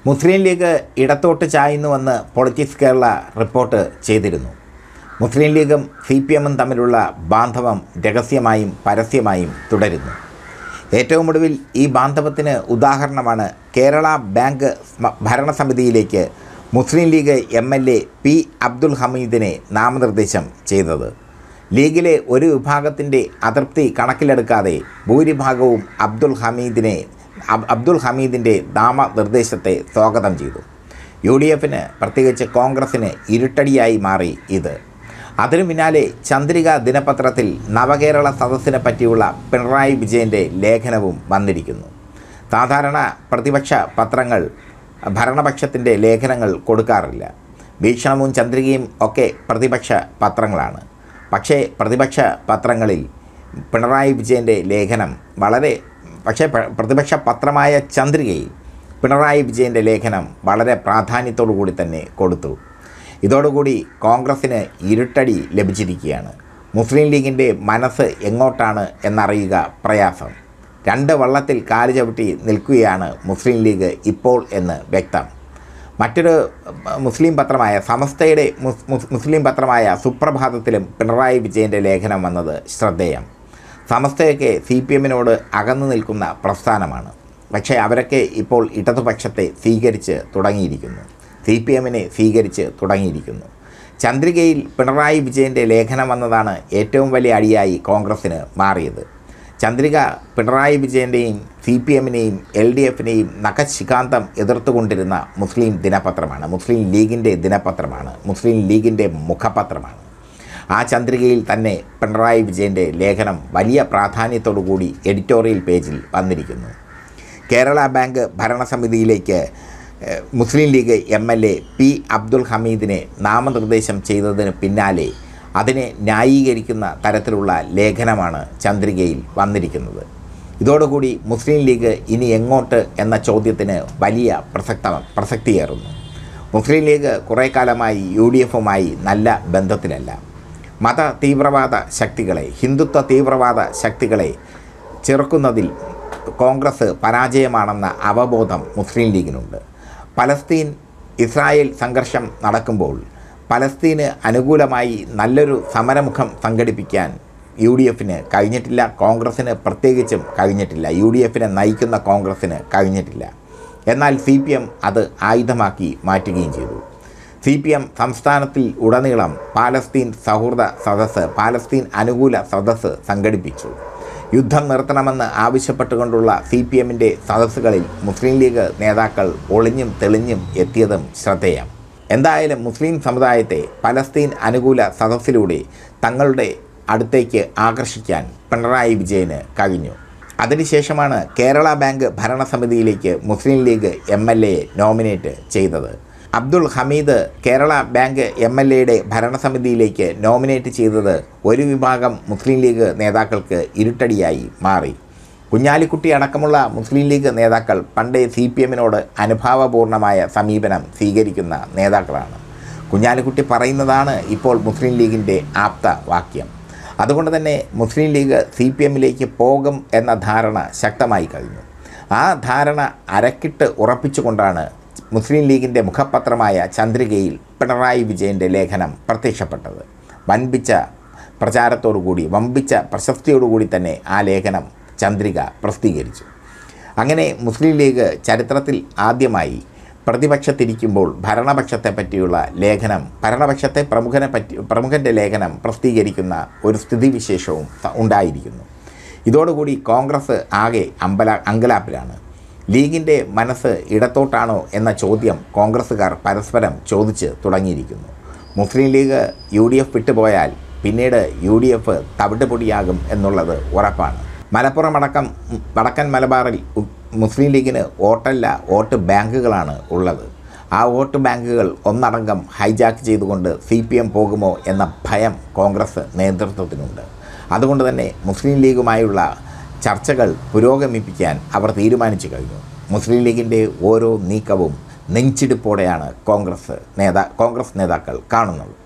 മുസ്ലിം league ഇടത്തോട്ട് ചായുന്നുവെന്ന് politics Kerala report ചെയ്തിരുന്നു മുസ്ലിം ലീഗും സി പി എമ്മും തമ്മിലുള്ള ബാന്ധവം രഹസ്യമായും പരസ്യമായും തുടരുന്നു ഏറ്റവും ഒടുവിൽ ഈ ബാന്ധവത്തിന് ഉദാഹരണമാണ് കേരള ബാങ്ക് സ്മ- ഭരണസമിതിയിലേക്ക് Muslim League M L A P Abdul ഹമീദിനെ നാമനിർദ്ദേശം ചെയ്തത് ലീഗിലെ ഒരു വിഭാഗത്തിൻ്റെ അതൃപ്തി കണക്കിലെടുക്കാതെ ഭൂരിഭാഗവും അബ്ദുൽ ഹമീദിനെ അബ്- അബ്ദുൽ ഹമീദിൻ്റെ നാമനിർദ്ദേശത്തെ സ്വാഗതം ചെയ്തു യു ഡി എഫിന് പ്രത്യേകിച്ച് കോൺഗ്രസിന് ഇരുട്ടടിയായി മാറി ഇത് അതിനു പിന്നാലെ ചന്ദ്രിക ദിനപത്രത്തിൽ നവകേരള സദസ്സിനെ പറ്റിയുള്ള പിണറായി വിജയൻ്റെ ലേഖനവും വന്നിരിക്കുന്നു സാധാരണ പ്രതിപക്ഷ പത്രങ്ങൾ ഭരണപക്ഷത്തിൻ്റെ ലേഖനങ്ങൾ കൊടുക്കാറില്ല വീക്ഷണവും ചന്ദ്രികയും ഒക്കെ പ്രതിപക്ഷ പത്രങ്ങളാണ് പക്ഷേ പ്രതിപക്ഷ പത്രങ്ങളിൽ പിണറായി വിജയൻ്റെ ലേഖനം വളരെ പക്ഷേ പ്ര- പ്രതിപക്ഷ പത്രമായ ചന്ദ്രികയിൽ പിണറായി വിജയൻ്റെ ലേഖനം വളരെ പ്രാധാന്യത്തോടു കൂടി തന്നെ കൊടുത്തു ഇതോടുകൂടി കോൺഗ്രസ്സിന് ഇരുട്ടടി ലഭിച്ചിരിക്കുകയാണ് മുസ്ലിം ലീഗിൻ്റെ മനസ്സ് എങ്ങോട്ടാണ് എന്നറിയുക പ്രയാസം രണ്ട് വള്ളത്തിൽ കാല് ചവിട്ടി നിൽക്കുകയാണ് മുസ്ലിം ലീഗ് ഇപ്പോൾ എന്ന് വ്യക്തം മറ്റൊരു അഹ്, മുസ്ലിം പത്രമായ സമസ്തയുടെ മുസ്- മുസ്- മുസ്ലിം പത്രമായ സുപ്രഭാതത്തിലും പിണറായി വിജയൻ്റെ ലേഖനം വന്നത് ശ്രദ്ധേയം സമസ്തയൊക്കെ സി പി എമ്മിനോട് അകന്നു നിൽക്കുന്ന പ്രസ്ഥാനമാണ് പക്ഷേ അവരൊക്കെ ഇപ്പോൾ ഇടതുപക്ഷത്തെ സ്വീകരിച്ച് തുടങ്ങിയിരിക്കുന്നു സി പി എമ്മിനെ സ്വീകരിച്ച് തുടങ്ങിയിരിക്കുന്നു ചന്ദ്രികയിൽ പിണറായി വിജയൻ്റെ ലേഖനം വന്നതാണ് ഏറ്റവും വലിയ അടിയായി കോൺഗ്രസ്സിന് മാറിയത് ചന്ദ്രിക പിണറായി വിജയൻ്റെയും സി പി എമ്മിനെയും എൽ ഡി എഫിനെയും നഖശികാന്തം എതിർത്തുകൊണ്ടിരുന്ന മുസ്ലിം ദിനപത്രമാണ് മുസ്ലിം ലീഗിൻ്റെ ദിനപത്രമാണ് മുസ്ലിം ലീഗിൻ്റെ മുഖപത്രമാണ് ആ ചന്ദ്രികയിൽ തന്നെ പിണറായി വിജയൻ്റെ ലേഖനം വലിയ പ്രാധാന്യത്തോടു കൂടി എഡിറ്റോറിയൽ പേജിൽ വന്നിരിക്കുന്നു കേരള ബാങ്ക് ഭരണസമിതിയിലേക്ക് ഏഹ്, Muslim League M L A P Abdul ഹമീദിനെ നാമനിർദ്ദേശം ചെയ്തതിന് പിന്നാലെ അതിനെ ന്യായീകരിക്കുന്ന തരത്തിലുള്ള ലേഖനമാണ് ചന്ദ്രികയിൽ വന്നിരിക്കുന്നത് ഇതോടുകൂടി മുസ്ലിം ലീഗ് ഇനി എങ്ങോട്ട് എന്ന ചോദ്യത്തിന് വലിയ പ്രസക്ത പ്രസക്തിയേറുന്നു മുസ്ലിം ലീഗ് കുറേ കാലമായി യു ഡി എഫുമായി നല്ല ബന്ധത്തിലല്ല മത തീവ്രവാദ ശക്തികളെ ഹിന്ദുത്വ തീവ്രവാദ ശക്തികളെ ചെറുക്കുന്നതിൽ കോൺഗ്രസ് പരാജയമാണെന്ന അവബോധം മുസ്ലിം ലീഗിനുണ്ട് പലസ്തീൻ ഇസ്രായേൽ സംഘർഷം നടക്കുമ്പോൾ പലസ്തീന് അനുകൂലമായി നല്ലൊരു സമരമുഖം സംഘടിപ്പിക്കാൻ യു ഡി എഫിന് കഴിഞ്ഞിട്ടില്ല കോൺഗ്രസ്സിന് പ്രത്യേകിച്ചും കഴിഞ്ഞിട്ടില്ല യു ഡി എഫിനെ നയിക്കുന്ന കോൺഗ്രസ്സിന് കഴിഞ്ഞിട്ടില്ല എന്നാൽ സി പി എം അത് ആയുധമാക്കി മാറ്റുകയും ചെയ്തു സി പി എം സംസ്ഥാനത്തിൽ ഉടനീളം പാലസ്തീൻ സൗഹൃദ സദസ്സ് പാലസ്തീൻ അനുകൂല സദസ്സ് സംഘടിപ്പിച്ചു യുദ്ധം നിർത്തണമെന്ന് ആവശ്യപ്പെട്ടുകൊണ്ടുള്ള സി പി എമ്മിൻ്റെ സദസ്സുകളിൽ മുസ്ലിം ലീഗ് നേതാക്കൾ ഒളിഞ്ഞും തെളിഞ്ഞും എത്തിയതും ശ്രദ്ധേയം എന്തായാലും മുസ്ലിം സമുദായത്തെ പലസ്തീൻ അനുകൂല സദസ്സിലൂടെ തങ്ങളുടെ അടുത്തേക്ക് ആകർഷിക്കാൻ പിണറായി വിജയന് കഴിഞ്ഞു അതിനുശേഷമാണ് കേരള ബാങ്ക് ഭരണസമിതിയിലേക്ക് Muslim League M L A nominate ചെയ്തത് Abdul Hameed Kerala bank M L എയുടെ ഭരണസമിതിയിലേക്ക് നോമിനേറ്റ് ചെയ്തത് ഒരു വിഭാഗം മുസ്ലിം ലീഗ് നേതാക്കൾക്ക് ഇരുട്ടടിയായി മാറി കുഞ്ഞാലിക്കുട്ടി അടക്കമുള്ള മുസ്ലിം ലീഗ് നേതാക്കൾ പണ്ടേ സി പി എമ്മിനോട് അനുഭാവപൂർണമായ സമീപനം സ്വീകരിക്കുന്ന നേതാക്കളാണ് കുഞ്ഞാലിക്കുട്ടി പറയുന്നതാണ് ഇപ്പോൾ മുസ്ലിം ലീഗിൻ്റെ ആപ്ത വാക്യം അതുകൊണ്ട് തന്നെ മുസ്ലിം ലീഗ് സി പി എമ്മിലേക്ക് പോകും എന്ന ധാരണ ശക്തമായി കഴിഞ്ഞു ആ ധാരണ അരക്കിട്ട് ഉറപ്പിച്ചുകൊണ്ടാണ് മുസ്ലിം ലീഗിൻ്റെ മുഖപത്രമായ ചന്ദ്രികയിൽ പിണറായി വിജയൻ്റെ ലേഖനം പ്രത്യക്ഷപ്പെട്ടത് വൻപിച്ച പ്രചാരത്തോടുകൂടി വമ്പിച്ച പ്രശസ്തിയോടുകൂടി തന്നെ ആ ലേഖനം ചന്ദ്രിക പ്രസിദ്ധീകരിച്ചു അങ്ങനെ മുസ്ലിം ലീഗ് ചരിത്രത്തിൽ ആദ്യമായി പ്രതിപക്ഷത്തിരിക്കുമ്പോൾ ഭരണപക്ഷത്തെ പറ്റിയുള്ള ലേഖനം ഭരണപക്ഷത്തെ പ്രമുഖനെ പറ്റി പ്രമുഖൻ്റെ ലേഖനം പ്രസിദ്ധീകരിക്കുന്ന ഒരു സ്ഥിതിവിശേഷവും സ- ഉണ്ടായിരിക്കുന്നു ഇതോടുകൂടി കോൺഗ്രസ് ആകെ അമ്പല അങ്കലാപ്പിലാണ് ലീഗിൻ്റെ മനസ്സ് ഇടത്തോട്ടാണോ എന്ന ചോദ്യം കോൺഗ്രസ്സുകാർ പരസ്പരം ചോദിച്ച് തുടങ്ങിയിരിക്കുന്നു Muslim League U D F വിട്ടുപോയാൽ പിന്നീട് യു ഡി എഫ് തവിട്ടുപൊടിയാകും എന്നുള്ളത് ഉറപ്പാണ് മലപ്പുറം അടക്കം ഉം, വടക്കൻ മലബാറിൽ ഉ- മുസ്ലിം ലീഗിന് വോട്ടല്ല വോട്ട് ബാങ്കുകളാണ് ഉള്ളത് ആ വോട്ട് ബാങ്കുകൾ ഒന്നടങ്കം ഹൈജാക്ക് ചെയ്തുകൊണ്ട് സി പി എം പോകുമോ എന്ന ഭയം കോൺഗ്രസ് നേതൃത്വത്തിനുണ്ട് അതുകൊണ്ട് തന്നെ മുസ്ലിം ലീഗുമായുള്ള ചർച്ചകൾ പുരോഗമിപ്പിക്കാൻ അവർ തീരുമാനിച്ചു കഴിഞ്ഞു മുസ്ലിം ലീഗിൻ്റെ ഓരോ നീക്കവും നെഞ്ചിടിപ്പോടെയാണ് കോൺഗ്രസ് നേതാ കോൺഗ്രസ് നേതാക്കൾ കാണുന്നത്